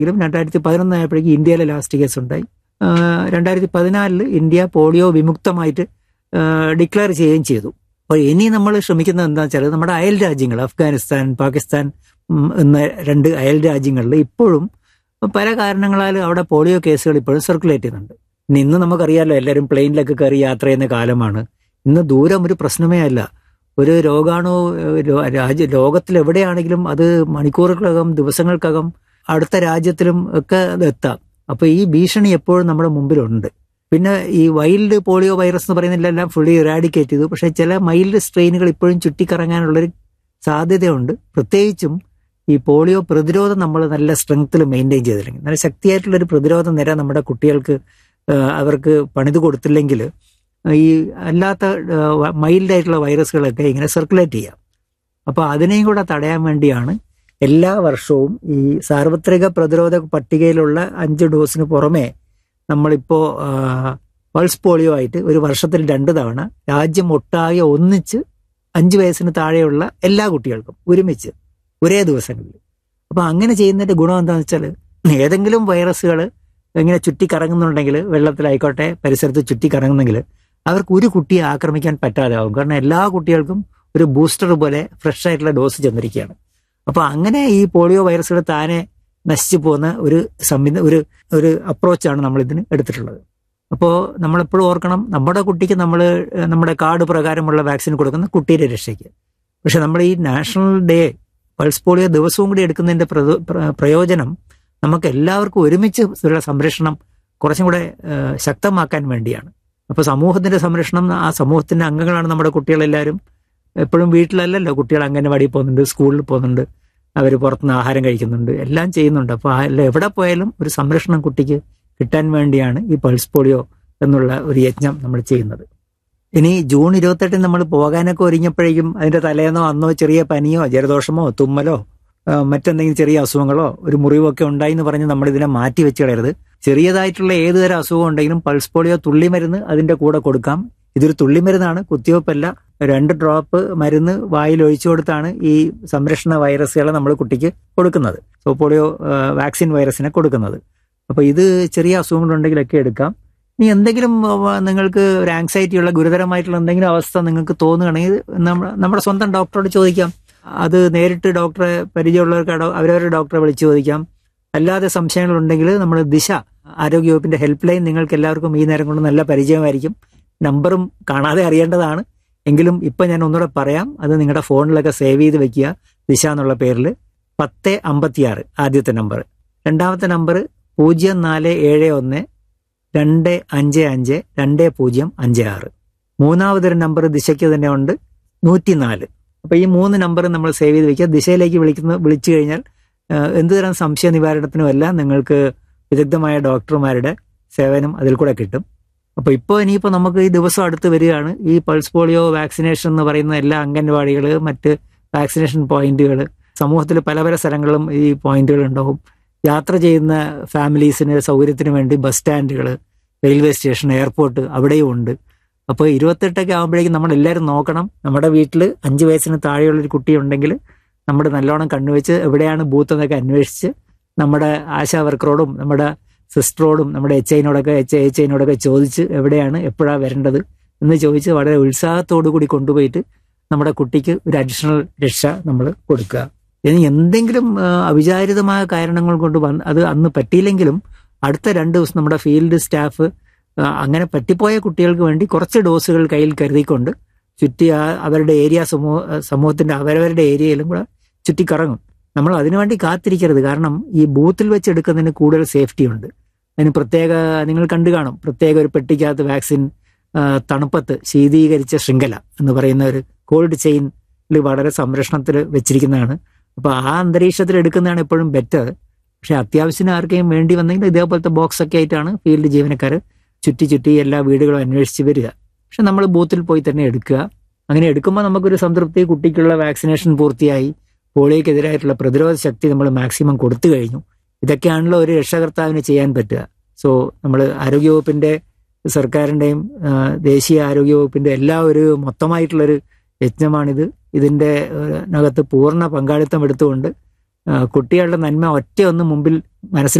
എങ്കിലും രണ്ടായിരത്തി പതിനൊന്ന് ആയപ്പോഴേക്കും ഇന്ത്യയിലെ ലാസ്റ്റ് കേസ് ഉണ്ടായി രണ്ടായിരത്തി പതിനാലില് ഇന്ത്യ പോളിയോ വിമുക്തമായിട്ട് ഡിക്ലെയർ ചെയ്യുകയും ചെയ്തു അപ്പോൾ ഇനി നമ്മൾ ശ്രമിക്കുന്നത് എന്താണെന്ന് വെച്ചാൽ നമ്മുടെ അയൽ രാജ്യങ്ങൾ അഫ്ഗാനിസ്ഥാൻ പാകിസ്ഥാൻ ഉം, എന്ന രണ്ട് അയൽ രാജ്യങ്ങളിൽ ഇപ്പോഴും പല കാരണങ്ങളാൽ അവിടെ പോളിയോ കേസുകൾ ഇപ്പോഴും സർക്കുലേറ്റ് ചെയ്യുന്നുണ്ട് ഇനി ഇന്ന് നമുക്കറിയാമല്ലോ എല്ലാവരും പ്ലെയിനിലൊക്കെ കയറി യാത്ര ചെയ്യുന്ന കാലമാണ് ഇന്ന് ദൂരം ഒരു പ്രശ്നമേ അല്ല ഒരു രോഗാണു ഏഹ്, രോ- രാജ്യ ലോകത്തിൽ എവിടെയാണെങ്കിലും അത് മണിക്കൂറുകൾക്കകം ദിവസങ്ങൾക്കകം അടുത്ത രാജ്യത്തിലും ഒക്കെ അത് എത്താം അപ്പൊ ഈ ഭീഷണി എപ്പോഴും നമ്മുടെ മുമ്പിലുണ്ട് പിന്നെ ഈ വൈൽഡ് പോളിയോ വൈറസ് എന്ന് പറയുന്നതിലെല്ലാം ഫുള്ളി ഇറാഡിക്കേറ്റ് ചെയ്തു പക്ഷെ ചില മൈൽഡ് സ്ട്രെയിനുകൾ ഇപ്പോഴും ചുറ്റിക്കറങ്ങാനുള്ളൊരു സാധ്യതയുണ്ട് പ്രത്യേകിച്ചും ഈ പോളിയോ പ്രതിരോധം നമ്മൾ നല്ല സ്ട്രെങ്ത്തിൽ മെയിൻറ്റെയിൻ ചെയ്തില്ലെങ്കിൽ നല്ല ശക്തിയായിട്ടുള്ള ഒരു പ്രതിരോധ നിര നമ്മുടെ കുട്ടികൾക്ക് ആ, അവർക്ക് പണിത് കൊടുത്തില്ലെങ്കിൽ ഈ അല്ലാത്ത മൈൽഡ് ആയിട്ടുള്ള വൈറസുകളൊക്കെ ഇങ്ങനെ സർക്കുലേറ്റ് ചെയ്യാം അപ്പോൾ അതിനെയും കൂടെ തടയാൻ വേണ്ടിയാണ് എല്ലാ വർഷവും ഈ സാർവത്രിക പ്രതിരോധ പട്ടികയിലുള്ള അഞ്ച് ഡോസിന് പുറമെ നമ്മളിപ്പോ ആ, പൾസ് പോളിയോ ആയിട്ട് ഒരു വർഷത്തിൽ രണ്ട് തവണ രാജ്യം ഒട്ടാകെ ഒന്നിച്ച് അഞ്ച് വയസ്സിന് താഴെയുള്ള എല്ലാ കുട്ടികൾക്കും ഒരുമിച്ച് ഒരേ ദിവസങ്ങളിൽ അപ്പൊ അങ്ങനെ ചെയ്യുന്നതിന്റെ ഗുണം എന്താണെന്ന് വെച്ചാൽ ഏതെങ്കിലും വൈറസുകൾ ഇങ്ങനെ ചുറ്റിക്കറങ്ങുന്നുണ്ടെങ്കിൽ വെള്ളത്തിലായിക്കോട്ടെ പരിസരത്ത് ചുറ്റിക്കറങ്ങുന്നെങ്കിൽ അവർക്ക് ഒരു കുട്ടിയെ ആക്രമിക്കാൻ പറ്റാതാവും കാരണം എല്ലാ കുട്ടികൾക്കും ഒരു ബൂസ്റ്റർ പോലെ ഫ്രഷ് ആയിട്ടുള്ള ഡോസ് ചെന്നിരിക്കുകയാണ് അപ്പൊ അങ്ങനെ ഈ പോളിയോ വൈറസുകൾ താനെ നശിച്ചു പോകുന്ന ഒരു സംവിധ ഒരു ഒരു അപ്രോച്ചാണ് നമ്മൾ ഇതിന് എടുത്തിട്ടുള്ളത് അപ്പോൾ നമ്മളെപ്പോഴും ഓർക്കണം നമ്മുടെ കുട്ടിക്ക് നമ്മൾ നമ്മുടെ കാർഡ് പ്രകാരമുള്ള വാക്സിൻ കൊടുക്കുന്ന കുട്ടിയുടെ രക്ഷയ്ക്ക് പക്ഷെ നമ്മൾ ഈ നാഷണൽ ഡേ പൾസ് പോളിയോ ദിവസവും കൂടി എടുക്കുന്നതിന്റെ പ്രയോ- പ്ര- പ്രയോജനം നമുക്ക് എല്ലാവർക്കും ഒരുമിച്ച് ഉള്ള സംരക്ഷണം കുറച്ചും കൂടെ ആ, ശക്തമാക്കാൻ വേണ്ടിയാണ് അപ്പോൾ സമൂഹത്തിന്റെ സംരക്ഷണം ആ സമൂഹത്തിന്റെ അംഗങ്ങളാണ് നമ്മുടെ കുട്ടികളെല്ലാവരും എപ്പോഴും വീട്ടിലല്ലല്ലോ കുട്ടികൾ അംഗനവാടി പോകുന്നുണ്ട് സ്കൂളിൽ പോകുന്നുണ്ട് അവർ പുറത്തുനിന്ന് ആഹാരം കഴിക്കുന്നുണ്ട് എല്ലാം ചെയ്യുന്നുണ്ട് അപ്പോൾ എവിടെ പോയാലും ഒരു സംരക്ഷണം കുട്ടിക്ക് കിട്ടാൻ വേണ്ടിയാണ് ഈ പൾസ് പോളിയോ എന്നുള്ള ഒരു യജ്ഞം നമ്മൾ ചെയ്യുന്നത് ഇനി ജൂൺ ഇരുപത്തെട്ടിന് നമ്മൾ പോകാനൊക്കെ ഒരുങ്ങിയപ്പോഴേക്കും അതിന്റെ തലേന്നോ അന്നോ ചെറിയ പനിയോ ജലദോഷമോ തുമ്മലോ ആ, മറ്റെന്തെങ്കിലും ചെറിയ അസുഖങ്ങളോ ഒരു മുറിവൊക്കെ ഉണ്ടായി എന്ന് പറഞ്ഞ് നമ്മൾ ഇതിനെ മാറ്റി വെച്ച് കളയരുത് ചെറിയതായിട്ടുള്ള ഏത് തരം അസുഖം ഉണ്ടെങ്കിലും പൾസ് പോളിയോ തുള്ളിമരുന്ന് അതിന്റെ കൂടെ കൊടുക്കാം ഇതൊരു തുള്ളിമരുന്നാണ് കുത്തിവെപ്പല്ല രണ്ട് ഡ്രോപ്പ് മരുന്ന് വായിൽ ഒഴിച്ചു കൊടുത്താണ് ഈ സംരക്ഷണ വൈറസുകളെ നമ്മൾ കുട്ടിക്ക് കൊടുക്കുന്നത് സോ പോളിയോ ആ, വാക്സിൻ വൈറസിനെ കൊടുക്കുന്നത് അപ്പൊ ഇത് ചെറിയ അസുഖങ്ങളുണ്ടെങ്കിലൊക്കെ എടുക്കാം ഇനി എന്തെങ്കിലും ആ, നിങ്ങൾക്ക് ഒരു ആങ്സൈറ്റി ഉള്ള ഗുരുതരമായിട്ടുള്ള എന്തെങ്കിലും അവസ്ഥ നിങ്ങൾക്ക് തോന്നുകയാണെങ്കിൽ നമ്മ- നമ്മുടെ സ്വന്തം ഡോക്ടറോട് ചോദിക്കാം അത് നേരിട്ട് ഡോക്ടറെ പരിചയമുള്ളവർക്ക് ഡോ- അവരവരുടെ ഡോക്ടറെ വിളിച്ച് ചോദിക്കാം അല്ലാതെ സംശയങ്ങളുണ്ടെങ്കിൽ നമ്മൾ ദിശ ആരോഗ്യവകുപ്പിന്റെ ഹെൽപ്പ് ലൈൻ നിങ്ങൾക്ക് എല്ലാവർക്കും ഈ നേരം കൊണ്ട് നല്ല പരിചയമായിരിക്കും നമ്പറും കാണാതെ അറിയേണ്ടതാണ് എങ്കിലും ഇപ്പൊ ഞാൻ ഒന്നുകൂടെ പറയാം അത് നിങ്ങളുടെ ഫോണിലൊക്കെ സേവ് ചെയ്ത് വെക്കുക ദിശ എന്നുള്ള പേരിൽ പത്ത് അമ്പത്തിയാറ് ആദ്യത്തെ നമ്പർ രണ്ടാമത്തെ നമ്പർ പൂജ്യം നാല് ഏഴ് ഒന്ന് രണ്ട് അഞ്ച് അഞ്ച് രണ്ട് പൂജ്യം അഞ്ച് ആറ് മൂന്നാമതൊരു നമ്പർ ദിശയ്ക്ക് തന്നെ ഉണ്ട് നൂറ്റിനാല് അപ്പൊ ഈ മൂന്ന് നമ്പർ നമ്മൾ സേവ് ചെയ്ത് വെക്കുക ദിശയിലേക്ക് വിളിക്കുന്ന വിളിച്ചു കഴിഞ്ഞാൽ ആ, എന്തുതരം സംശയ നിവാരണത്തിനും എല്ലാം നിങ്ങൾക്ക് വിദഗ്ധമായ ഡോക്ടർമാരുടെ സേവനം അതിൽ കൂടെ കിട്ടും അപ്പൊ ഇപ്പോൾ ഇനിയിപ്പോൾ നമുക്ക് ഈ ദിവസം അടുത്ത് വരികയാണ് ഈ പൾസ് പോളിയോ വാക്സിനേഷൻ എന്ന് പറയുന്ന എല്ലാ അംഗൻവാടികൾ മറ്റ് വാക്സിനേഷൻ പോയിന്റുകൾ സമൂഹത്തിൽ പല പല സ്ഥലങ്ങളിലും ഈ പോയിന്റുകൾ ഉണ്ടാവും യാത്ര ചെയ്യുന്ന ഫാമിലീസിന് സൗകര്യത്തിന് വേണ്ടി ബസ് സ്റ്റാൻഡുകൾ റെയിൽവേ സ്റ്റേഷൻ എയർപോർട്ട് അവിടെയും ഉണ്ട് അപ്പോൾ ഇരുപത്തെട്ടൊക്കെ ആകുമ്പോഴേക്കും നമ്മൾ എല്ലാവരും നോക്കണം നമ്മുടെ വീട്ടിൽ അഞ്ച് വയസ്സിന് താഴെയുള്ള ഒരു കുട്ടി ഉണ്ടെങ്കിൽ നമ്മൾ നല്ലോണം കണ്ണുവെച്ച് എവിടെയാണ് ബൂത്ത് എന്നൊക്കെ അന്വേഷിച്ച് നമ്മുടെ ആശാ വർക്കറോടും നമ്മുടെ സിസ്റ്ററോടും നമ്മുടെ എച്ച് ഐനോടൊക്കെ എച്ച് എച്ച് ഐനോടൊക്കെ ചോദിച്ച് എവിടെയാണ് എപ്പോഴാണ് വരേണ്ടത് എന്ന് ചോദിച്ച് വളരെ ഉത്സാഹത്തോടു കൂടി കൊണ്ടുപോയിട്ട് നമ്മുടെ കുട്ടിക്ക് ഒരു അഡീഷണൽ രക്ഷ നമ്മൾ കൊടുക്കുക ഇനി എന്തെങ്കിലും ആ, അവിചാരിതമായ കാരണങ്ങൾ കൊണ്ട് വന്ന് അത് അന്ന് പറ്റിയില്ലെങ്കിലും അടുത്ത രണ്ട് ദിവസം നമ്മുടെ ഫീൽഡ് സ്റ്റാഫ് ആ, അങ്ങനെ പറ്റിപ്പോയ കുട്ടികൾക്ക് വേണ്ടി കുറച്ച് ഡോസുകൾ കയ്യിൽ കരുതിക്കൊണ്ട് ചുറ്റി ആ അവരുടെ ഏരിയ സമൂഹ സമൂഹത്തിന്റെ അവരവരുടെ ഏരിയയിലും കൂടെ ചുറ്റിക്കറങ്ങും നമ്മൾ അതിനുവേണ്ടി കാത്തിരിക്കരുത് കാരണം ഈ ബൂത്തിൽ വെച്ച് എടുക്കുന്നതിന് കൂടുതൽ സേഫ്റ്റി ഉണ്ട് അതിന് പ്രത്യേക നിങ്ങൾ കണ്ടു കാണും പ്രത്യേക ഒരു പെട്ടിക്കകത്ത് വാക്സിൻ ആ, തണുപ്പത്ത് ശീതീകരിച്ച ശൃംഖല എന്ന് പറയുന്ന ഒരു കോൾഡ് ചെയിനിൽ വളരെ സംരക്ഷണത്തിൽ വെച്ചിരിക്കുന്നതാണ് അപ്പൊ ആ അന്തരീക്ഷത്തിൽ എടുക്കുന്നതാണ് എപ്പോഴും ബെറ്റർ പക്ഷെ അത്യാവശ്യത്തിന് ആർക്കെങ്കിലും വേണ്ടി വന്നെങ്കിൽ ഇതേപോലത്തെ ബോക്സ് ഒക്കെ ആയിട്ടാണ് ഫീൽഡ് ജീവനക്കാർ ചുറ്റി ചുറ്റി എല്ലാ വീടുകളും അന്വേഷിച്ച് വരിക പക്ഷെ നമ്മൾ ബൂത്തിൽ പോയി തന്നെ എടുക്കുക അങ്ങനെ എടുക്കുമ്പോൾ നമുക്കൊരു സംതൃപ്തി കുട്ടിക്കുള്ള വാക്സിനേഷൻ പൂർത്തിയായി പോളിയോക്കെതിരായിട്ടുള്ള പ്രതിരോധ ശക്തി നമ്മൾ മാക്സിമം കൊടുത്തു കഴിഞ്ഞു ഇതൊക്കെയാണല്ലോ ഒരു രക്ഷകർത്താവിന് ചെയ്യാൻ പറ്റുക സോ നമ്മൾ ആരോഗ്യവകുപ്പിന്റെ സർക്കാരിന്റെയും ആ, ദേശീയ ആരോഗ്യവകുപ്പിന്റെ എല്ലാ ഒരു മൊത്തമായിട്ടുള്ളൊരു യജ്ഞമാണിത് ഇതിന്റെ ആ, നകത്ത് പൂർണ്ണ പങ്കാളിത്തം എടുത്തുകൊണ്ട് ആ, കുട്ടികളുടെ നന്മ ഒറ്റ ഒന്ന് മുമ്പിൽ മനസ്സിൽ